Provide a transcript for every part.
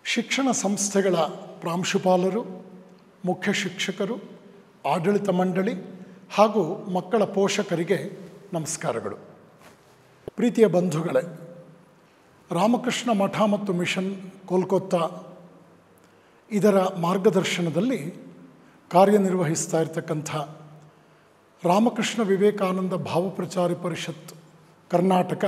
ಶಿಕ್ಷಣ ಸಂಸ್ಥೆಗಳ ಪ್ರಾಂಶುಪಾಲರು ಮುಖ್ಯ ಶಿಕ್ಷಕರು ಆಡಳಿತ ಮಂಡಳಿ ಹಾಗೂ ಮಕ್ಕಳ ಪೋಷಕರಿಗೆ ನಮಸ್ಕಾರಗಳು ಪ್ರೀತಿಯ ಬಂಧುಗಳೇ ರಾಮಕೃಷ್ಣ ಮಠ ಮತ್ತು ಮಿಷನ್ ಕೋಲ್ಕತ್ತಾ ಇದರ ಮಾರ್ಗದರ್ಶನದಲ್ಲಿ ಕಾರ್ಯನಿರ್ವಹಿಸ್ತಾ ಇರತಕ್ಕಂಥ ರಾಮಕೃಷ್ಣ ವಿವೇಕಾನಂದ ಭಾವಪ್ರಚಾರಿ ಪರಿಷತ್ ಕರ್ನಾಟಕ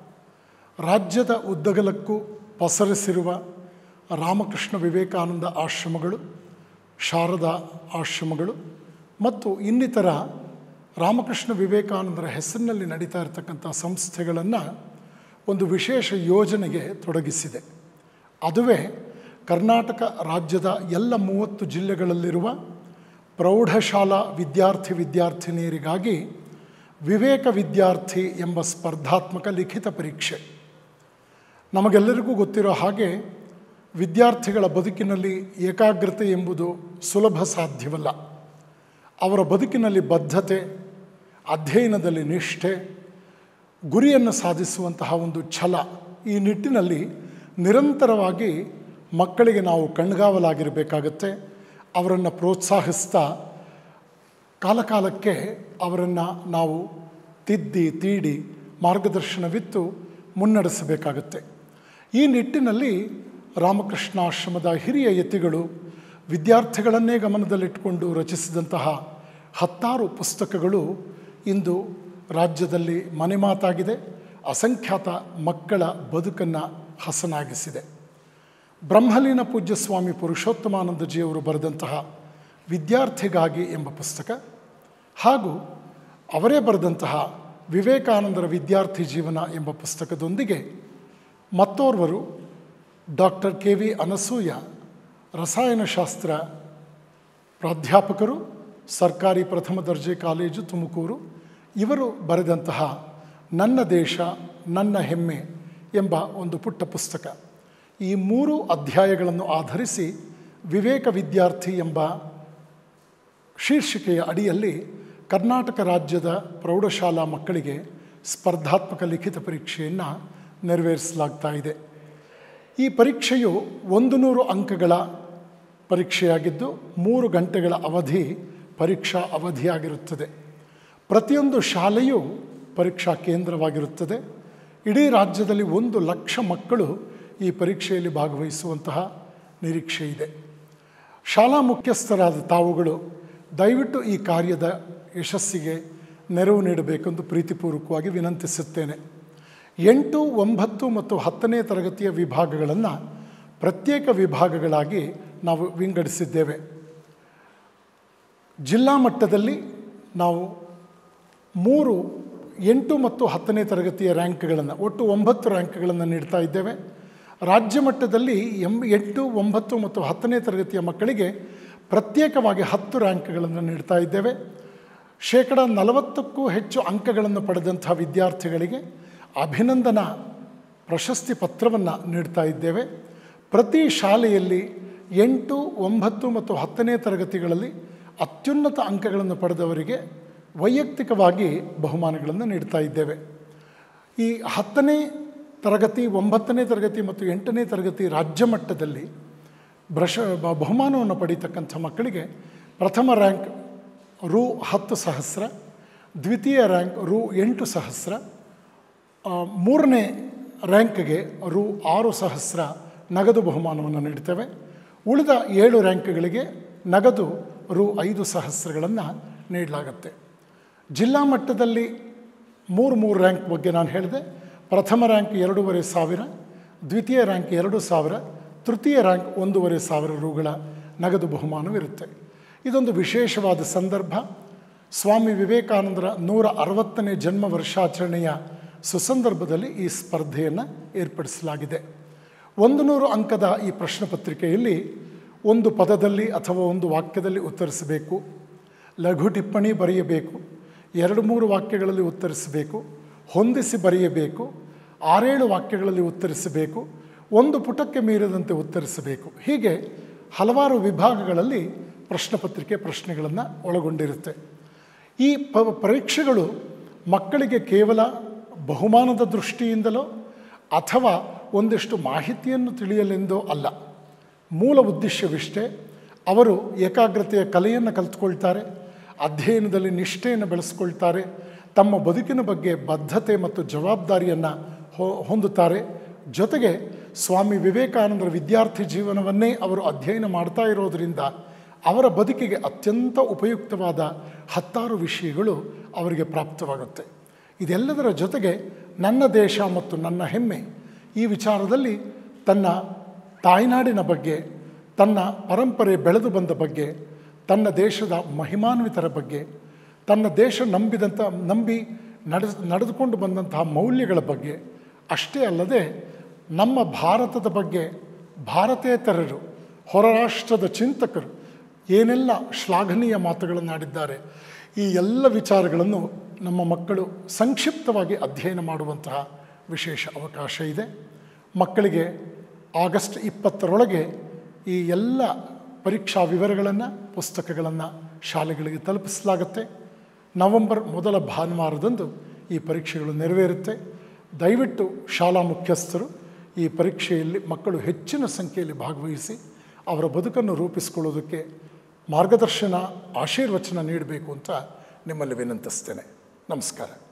ರಾಜ್ಯದ ಉದ್ದಗಲಕ್ಕೂ ಪಸರಿಸಿರುವ ರಾಮಕೃಷ್ಣ ವಿವೇಕಾನಂದ ಆಶ್ರಮಗಳು ಶಾರದಾ ಆಶ್ರಮಗಳು ಮತ್ತು ಇನ್ನಿತರ ರಾಮಕೃಷ್ಣ ವಿವೇಕಾನಂದರ ಹೆಸರಿನಲ್ಲಿ ನಡೀತಾ ಇರತಕ್ಕಂಥ ಸಂಸ್ಥೆಗಳನ್ನು ಒಂದು ವಿಶೇಷ ಯೋಜನೆಗೆ ತೊಡಗಿಸಿದೆ ಅದುವೇ ಕರ್ನಾಟಕ ರಾಜ್ಯದ ಎಲ್ಲ ಮೂವತ್ತು ಜಿಲ್ಲೆಗಳಲ್ಲಿರುವ ಪ್ರೌಢಶಾಲಾ ವಿದ್ಯಾರ್ಥಿ ವಿದ್ಯಾರ್ಥಿನಿಯರಿಗಾಗಿ ವಿವೇಕ ವಿದ್ಯಾರ್ಥಿ ಎಂಬ ಸ್ಪರ್ಧಾತ್ಮಕ ಲಿಖಿತ ಪರೀಕ್ಷೆ ನಮಗೆಲ್ಲರಿಗೂ ಗೊತ್ತಿರೋ ಹಾಗೆ ವಿದ್ಯಾರ್ಥಿಗಳ ಬದುಕಿನಲ್ಲಿ ಏಕಾಗ್ರತೆ ಎಂಬುದು ಸುಲಭ ಸಾಧ್ಯವಲ್ಲ ಅವರ ಬದುಕಿನಲ್ಲಿ ಬದ್ಧತೆ ಅಧ್ಯಯನದಲ್ಲಿ ನಿಷ್ಠೆ ಗುರಿಯನ್ನು ಸಾಧಿಸುವಂತಹ ಒಂದು ಛಲ ಈ ನಿಟ್ಟಿನಲ್ಲಿ ನಿರಂತರವಾಗಿ ಮಕ್ಕಳಿಗೆ ನಾವು ಕಣ್ಗಾವಲಾಗಿರಬೇಕಾಗತ್ತೆ ಅವರನ್ನು ಪ್ರೋತ್ಸಾಹಿಸ್ತಾ ಕಾಲಕಾಲಕ್ಕೆ ಅವರನ್ನು ನಾವು ತಿದ್ದಿ ತೀಡಿ ಮಾರ್ಗದರ್ಶನವಿತ್ತು ಮುನ್ನಡೆಸಬೇಕಾಗತ್ತೆ ಈ ನಿಟ್ಟಿನಲ್ಲಿ ರಾಮಕೃಷ್ಣಾಶ್ರಮದ ಹಿರಿಯ ಯತಿಗಳು ವಿದ್ಯಾರ್ಥಿಗಳನ್ನೇ ಗಮನದಲ್ಲಿಟ್ಟುಕೊಂಡು ರಚಿಸಿದಂತಹ ಹತ್ತಾರು ಪುಸ್ತಕಗಳು ಇಂದು ರಾಜ್ಯದಲ್ಲಿ ಮನೆಮಾತಾಗಿದೆ ಅಸಂಖ್ಯಾತ ಮಕ್ಕಳ ಬದುಕನ್ನು ಹಸನಾಗಿಸಿದೆ ಬ್ರಹ್ಮಲೀನ ಪೂಜ್ಯ ಸ್ವಾಮಿ ಪುರುಷೋತ್ತಮಾನಂದಜಿಯವರು ಬರೆದಂತಹ ವಿದ್ಯಾರ್ಥಿಗಾಗಿ ಎಂಬ ಪುಸ್ತಕ ಹಾಗೂ ಅವರೇ ಬರೆದಂತಹ ವಿವೇಕಾನಂದರ ವಿದ್ಯಾರ್ಥಿ ಜೀವನ ಎಂಬ ಪುಸ್ತಕದೊಂದಿಗೆ ಮತ್ತೋರ್ವರು ಡಾಕ್ಟರ್ ಕೆ ವಿ ಅನಸೂಯ ರಸಾಯನಶಾಸ್ತ್ರ ಪ್ರಾಧ್ಯಾಪಕರು ಸರ್ಕಾರಿ ಪ್ರಥಮ ದರ್ಜೆ ಕಾಲೇಜು ತುಮಕೂರು ಇವರು ಬರೆದಂತಹ ನನ್ನ ದೇಶ ನನ್ನ ಹೆಮ್ಮೆ ಎಂಬ ಒಂದು ಪುಟ್ಟ ಪುಸ್ತಕ ಈ ಮೂರು ಅಧ್ಯಾಯಗಳನ್ನು ಆಧರಿಸಿ ವಿವೇಕ ವಿದ್ಯಾರ್ಥಿ ಎಂಬ ಶೀರ್ಷಿಕೆಯ ಅಡಿಯಲ್ಲಿ ಕರ್ನಾಟಕ ರಾಜ್ಯದ ಪ್ರೌಢಶಾಲಾ ಮಕ್ಕಳಿಗೆ ಸ್ಪರ್ಧಾತ್ಮಕ ಲಿಖಿತ ಪರೀಕ್ಷೆಯನ್ನು ನೆರವೇರಿಸಲಾಗ್ತಾ ಇದೆ ಈ ಪರೀಕ್ಷೆಯು ಒಂದು ನೂರು ಅಂಕಗಳ ಪರೀಕ್ಷೆಯಾಗಿದ್ದು ಮೂರು ಗಂಟೆಗಳ ಅವಧಿ ಪರೀಕ್ಷಾ ಅವಧಿಯಾಗಿರುತ್ತದೆ ಪ್ರತಿಯೊಂದು ಶಾಲೆಯೂ ಪರೀಕ್ಷಾ ಕೇಂದ್ರವಾಗಿರುತ್ತದೆ ಇಡೀ ರಾಜ್ಯದಲ್ಲಿ ಒಂದು ಲಕ್ಷ ಮಕ್ಕಳು ಈ ಪರೀಕ್ಷೆಯಲ್ಲಿ ಭಾಗವಹಿಸುವಂತಹ ನಿರೀಕ್ಷೆ ಇದೆ ಶಾಲಾ ಮುಖ್ಯಸ್ಥರಾದ ತಾವುಗಳು ದಯವಿಟ್ಟು ಈ ಕಾರ್ಯದ ಯಶಸ್ಸಿಗೆ ನೆರವು ನೀಡಬೇಕೆಂದು ಪ್ರೀತಿಪೂರ್ವಕವಾಗಿ ವಿನಂತಿಸುತ್ತೇನೆ ಎಂಟು ಒಂಬತ್ತು ಮತ್ತು ಹತ್ತನೇ ತರಗತಿಯ ವಿಭಾಗಗಳನ್ನು ಪ್ರತ್ಯೇಕ ವಿಭಾಗಗಳಾಗಿ ನಾವು ವಿಂಗಡಿಸಿದ್ದೇವೆ ಜಿಲ್ಲಾ ಮಟ್ಟದಲ್ಲಿ ನಾವು ಮೂರು ಎಂಟು ಮತ್ತು ಹತ್ತನೇ ತರಗತಿಯ ರ್ಯಾಂಕ್ಗಳನ್ನು ಒಟ್ಟು ಒಂಬತ್ತು ರ್ಯಾಂಕ್ಗಳನ್ನು ನೀಡ್ತಾ ಇದ್ದೇವೆ ರಾಜ್ಯ ಮಟ್ಟದಲ್ಲಿ ಎಂ ಎಂಟು ಒಂಬತ್ತು ಮತ್ತು ಹತ್ತನೇ ತರಗತಿಯ ಮಕ್ಕಳಿಗೆ ಪ್ರತ್ಯೇಕವಾಗಿ ಹತ್ತು ರ್ಯಾಂಕ್ಗಳನ್ನು ನೀಡ್ತಾ ಇದ್ದೇವೆ ಶೇಕಡ ನಲವತ್ತಕ್ಕೂ ಹೆಚ್ಚು ಅಂಕಗಳನ್ನು ಪಡೆದಂಥ ವಿದ್ಯಾರ್ಥಿಗಳಿಗೆ ಅಭಿನಂದನಾ ಪ್ರಶಸ್ತಿ ಪತ್ರವನ್ನು ನೀಡ್ತಾ ಇದ್ದೇವೆ ಪ್ರತಿ ಶಾಲೆಯಲ್ಲಿ ಎಂಟು ಒಂಬತ್ತು ಮತ್ತು ಹತ್ತನೇ ತರಗತಿಗಳಲ್ಲಿ ಅತ್ಯುನ್ನತ ಅಂಕಗಳನ್ನು ಪಡೆದವರಿಗೆ ವೈಯಕ್ತಿಕವಾಗಿ ಬಹುಮಾನಗಳನ್ನು ನೀಡ್ತಾ ಇದ್ದೇವೆ ಈ ಹತ್ತನೇ ತರಗತಿ ಒಂಬತ್ತನೇ ತರಗತಿ ಮತ್ತು ಎಂಟನೇ ತರಗತಿ ರಾಜ್ಯ ಮಟ್ಟದಲ್ಲಿ ಬ್ರಷ ಬಹುಮಾನವನ್ನು ಪಡೀತಕ್ಕಂಥ ಮಕ್ಕಳಿಗೆ ಪ್ರಥಮ ರ್ಯಾಂಕ್ ರು ಹತ್ತು ಸಹಸ್ರ ದ್ವಿತೀಯ ರ್ಯಾಂಕ್ ರು ಎಂಟು ಸಹಸ್ರ ಮೂರನೇ ರ್ಯಾಂಕ್ಗೆ ರು ಆರು ಸಹಸ್ರ ನಗದು ಬಹುಮಾನವನ್ನು ನೀಡ್ತೇವೆ ಉಳಿದ ಏಳು ರ್ಯಾಂಕ್ಗಳಿಗೆ ನಗದು ರು ಐದು ಸಹಸ್ರಗಳನ್ನು ನೀಡಲಾಗತ್ತೆ ಜಿಲ್ಲಾ ಮಟ್ಟದಲ್ಲಿ ಮೂರು ಮೂರು ರ್ಯಾಂಕ್ ಬಗ್ಗೆ ನಾನು ಹೇಳಿದೆ ಪ್ರಥಮ ರ್ಯಾಂಕ್ ಎರಡೂವರೆ ಸಾವಿರ ದ್ವಿತೀಯ ರ್ಯಾಂಕ್ ಎರಡು ಸಾವಿರ ತೃತೀಯ ರ್ಯಾಂಕ್ ಒಂದೂವರೆ ಸಾವಿರ ರುಗಳ ನಗದು ಬಹುಮಾನವಿರುತ್ತೆ ಇದೊಂದು ವಿಶೇಷವಾದ ಸಂದರ್ಭ ಸ್ವಾಮಿ ವಿವೇಕಾನಂದರ ನೂರ ಅರವತ್ತನೇ ಜನ್ಮ ವರ್ಷಾಚರಣೆಯ ಸುಸಂದರ್ಭದಲ್ಲಿ ಈ ಸ್ಪರ್ಧೆಯನ್ನು ಏರ್ಪಡಿಸಲಾಗಿದೆ ಒಂದು ನೂರು ಅಂಕದ ಈ ಪ್ರಶ್ನೆ ಪತ್ರಿಕೆಯಲ್ಲಿ ಒಂದು ಪದದಲ್ಲಿ ಅಥವಾ ಒಂದು ವಾಕ್ಯದಲ್ಲಿ ಉತ್ತರಿಸಬೇಕು ಲಘು ಟಿಪ್ಪಣಿ ಬರೆಯಬೇಕು ಎರಡು ಮೂರು ವಾಕ್ಯಗಳಲ್ಲಿ ಉತ್ತರಿಸಬೇಕು ಹೊಂದಿಸಿ ಬರೆಯಬೇಕು ಆರೇಳು ವಾಕ್ಯಗಳಲ್ಲಿ ಉತ್ತರಿಸಬೇಕು ಒಂದು ಪುಟಕ್ಕೆ ಮೀರಿದಂತೆ ಉತ್ತರಿಸಬೇಕು ಹೀಗೆ ಹಲವಾರು ವಿಭಾಗಗಳಲ್ಲಿ ಪ್ರಶ್ನೆ ಪತ್ರಿಕೆ ಪ್ರಶ್ನೆಗಳನ್ನು ಒಳಗೊಂಡಿರುತ್ತೆ ಈ ಪ ಪರೀಕ್ಷೆಗಳು ಮಕ್ಕಳಿಗೆ ಕೇವಲ ಬಹುಮಾನದ ದೃಷ್ಟಿಯಿಂದಲೋ ಅಥವಾ ಒಂದಿಷ್ಟು ಮಾಹಿತಿಯನ್ನು ತಿಳಿಯಲೆಂದೋ ಅಲ್ಲ ಮೂಲ ಉದ್ದೇಶವಿಷ್ಟೇ ಅವರು ಏಕಾಗ್ರತೆಯ ಕಲೆಯನ್ನು ಕಲಿತ್ಕೊಳ್ತಾರೆ ಅಧ್ಯಯನದಲ್ಲಿ ನಿಷ್ಠೆಯನ್ನು ಬೆಳೆಸ್ಕೊಳ್ತಾರೆ ತಮ್ಮ ಬದುಕಿನ ಬಗ್ಗೆ ಬದ್ಧತೆ ಮತ್ತು ಜವಾಬ್ದಾರಿಯನ್ನು ಹೊಂದುತ್ತಾರೆ ಜೊತೆಗೆ ಸ್ವಾಮಿ ವಿವೇಕಾನಂದರ ವಿದ್ಯಾರ್ಥಿ ಜೀವನವನ್ನೇ ಅವರು ಅಧ್ಯಯನ ಮಾಡ್ತಾ ಇರೋದರಿಂದ ಅವರ ಬದುಕಿಗೆ ಅತ್ಯಂತ ಉಪಯುಕ್ತವಾದ ಹತ್ತಾರು ವಿಷಯಗಳು ಅವರಿಗೆ ಪ್ರಾಪ್ತವಾಗುತ್ತೆ ಇದೆಲ್ಲದರ ಜೊತೆಗೆ ನನ್ನ ದೇಶ ಮತ್ತು ನನ್ನ ಹೆಮ್ಮೆ ಈ ವಿಚಾರದಲ್ಲಿ ತನ್ನ ತಾಯ್ನಾಡಿನ ಬಗ್ಗೆ ತನ್ನ ಪರಂಪರೆ ಬೆಳೆದು ಬಂದ ಬಗ್ಗೆ ತನ್ನ ದೇಶದ ಮಹಿಮಾನ್ವಿತರ ಬಗ್ಗೆ ತನ್ನ ದೇಶ ನಂಬಿದಂಥ ನಂಬಿ ನಡೆಸ್ ನಡೆದುಕೊಂಡು ಬಂದಂತಹ ಮೌಲ್ಯಗಳ ಬಗ್ಗೆ ಅಷ್ಟೇ ಅಲ್ಲದೆ ನಮ್ಮ ಭಾರತದ ಬಗ್ಗೆ ಭಾರತೇತರರು ಹೊರ ರಾಷ್ಟ್ರದ ಚಿಂತಕರು ಏನೆಲ್ಲ ಶ್ಲಾಘನೀಯ ಮಾತುಗಳನ್ನಾಡಿದ್ದಾರೆ ಈ ಎಲ್ಲ ವಿಚಾರಗಳನ್ನು ನಮ್ಮ ಮಕ್ಕಳು ಸಂಕ್ಷಿಪ್ತವಾಗಿ ಅಧ್ಯಯನ ಮಾಡುವಂತಹ ವಿಶೇಷ ಅವಕಾಶ ಇದೆ ಮಕ್ಕಳಿಗೆ ಆಗಸ್ಟ್ ಇಪ್ಪತ್ತರೊಳಗೆ ಈ ಎಲ್ಲ ಪರೀಕ್ಷಾ ವಿವರಗಳನ್ನು ಪುಸ್ತಕಗಳನ್ನು ಶಾಲೆಗಳಿಗೆ ತಲುಪಿಸಲಾಗುತ್ತೆ ನವೆಂಬರ್ ಮೊದಲ ಭಾನುವಾರದಂದು ಈ ಪರೀಕ್ಷೆಗಳು ನೆರವೇರುತ್ತೆ ದಯವಿಟ್ಟು ಶಾಲಾ ಮುಖ್ಯಸ್ಥರು ಈ ಪರೀಕ್ಷೆಯಲ್ಲಿ ಮಕ್ಕಳು ಹೆಚ್ಚಿನ ಸಂಖ್ಯೆಯಲ್ಲಿ ಭಾಗವಹಿಸಿ ಅವರ ಬದುಕನ್ನು ರೂಪಿಸಿಕೊಳ್ಳೋದಕ್ಕೆ ಮಾರ್ಗದರ್ಶನ ಆಶೀರ್ವಚನ ನೀಡಬೇಕು ಅಂತ ನಿಮ್ಮಲ್ಲಿ ವಿನಂತಿಸ್ತೇನೆ ನಮಸ್ಕಾರ